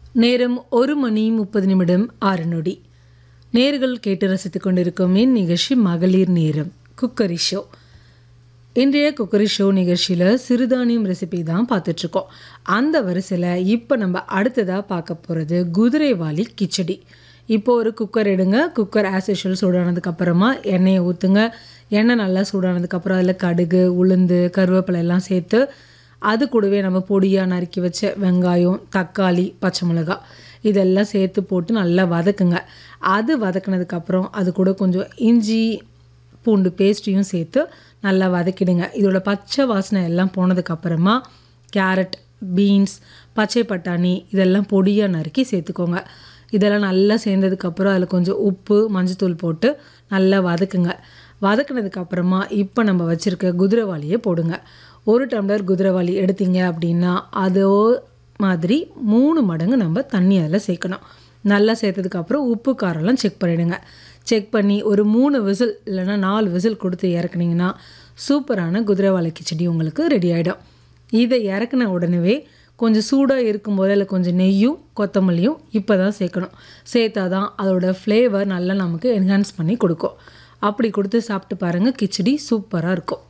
நேரம் ஒரு மணி முப்பது நிமிடம் ஆறு நொடி நேர்கள் கேட்டு ரசித்துக் கொண்டிருக்கும் என் நிகழ்ச்சி மகளிர் நேரம் குக்கரி ஷோ இன்றைய குக்கரி ஷோ நிகழ்ச்சியில் சிறுதானியம் ரெசிபி தான் பார்த்துட்ருக்கோம் அந்த வரிசையில் இப்போ நம்ம அடுத்ததாக பார்க்க போகிறது குதிரைவாலி கிச்சடி இப்போ ஒரு குக்கர் எடுங்க குக்கர் ஆஸ் யூஷுவல் சூடானதுக்கப்புறமா எண்ணெயை ஊற்றுங்க எண்ணெய் நல்லா சூடானதுக்கப்புறம் அதில் கடுகு உளுந்து கருவேப்பிலை எல்லாம் சேர்த்து அது கூடவே நம்ம பொடியாக நறுக்கி வச்ச வெங்காயம் தக்காளி பச்சை மிளகாய் இதெல்லாம் சேர்த்து போட்டு நல்லா வதக்குங்க அது வதக்குனதுக்கப்புறம் அது கூட கொஞ்சம் இஞ்சி பூண்டு பேஸ்ட்டையும் சேர்த்து நல்லா வதக்கிடுங்க இதோட பச்சை வாசனை எல்லாம் போனதுக்கப்புறமா கேரட் பீன்ஸ் பச்சை பட்டாணி இதெல்லாம் பொடியாக நறுக்கி சேர்த்துக்கோங்க இதெல்லாம் நல்லா சேர்ந்ததுக்கப்புறம் அதில் கொஞ்சம் உப்பு மஞ்சத்தூள் போட்டு நல்லா வதக்குங்க வதக்குனதுக்கப்புறமா இப்போ நம்ம வச்சுருக்க குதிரைவாளியை போடுங்க ஒரு டம்ளர் குதிரைவாளி எடுத்தீங்க அப்படின்னா அதோ மாதிரி மூணு மடங்கு நம்ம தண்ணி அதில் சேர்க்கணும் நல்லா சேர்த்ததுக்கப்புறம் உப்பு காரம்லாம் செக் பண்ணிவிடுங்க செக் பண்ணி ஒரு மூணு விசில் இல்லைன்னா நாலு விசில் கொடுத்து இறக்குனீங்கன்னா சூப்பரான குதிரைவாளி கிச்சடி உங்களுக்கு ரெடி ஆகிடும் இதை இறக்குன உடனே கொஞ்சம் சூடாக இருக்கும்போது அதில் கொஞ்சம் நெய்யும் கொத்தமல்லியும் இப்போ தான் சேர்க்கணும் சேர்த்தா தான் அதோட ஃப்ளேவர் நல்லா நமக்கு என்ஹான்ஸ் பண்ணி கொடுக்கும் அப்படி கொடுத்து சாப்பிட்டு பாருங்கள் கிச்சடி சூப்பராக இருக்கும்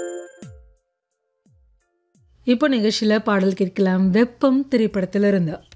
இப்போ நிகழ்ச்சியில் பாடல் கேட்கலாம் வெப்பம் திரைப்படத்தில் இருந்து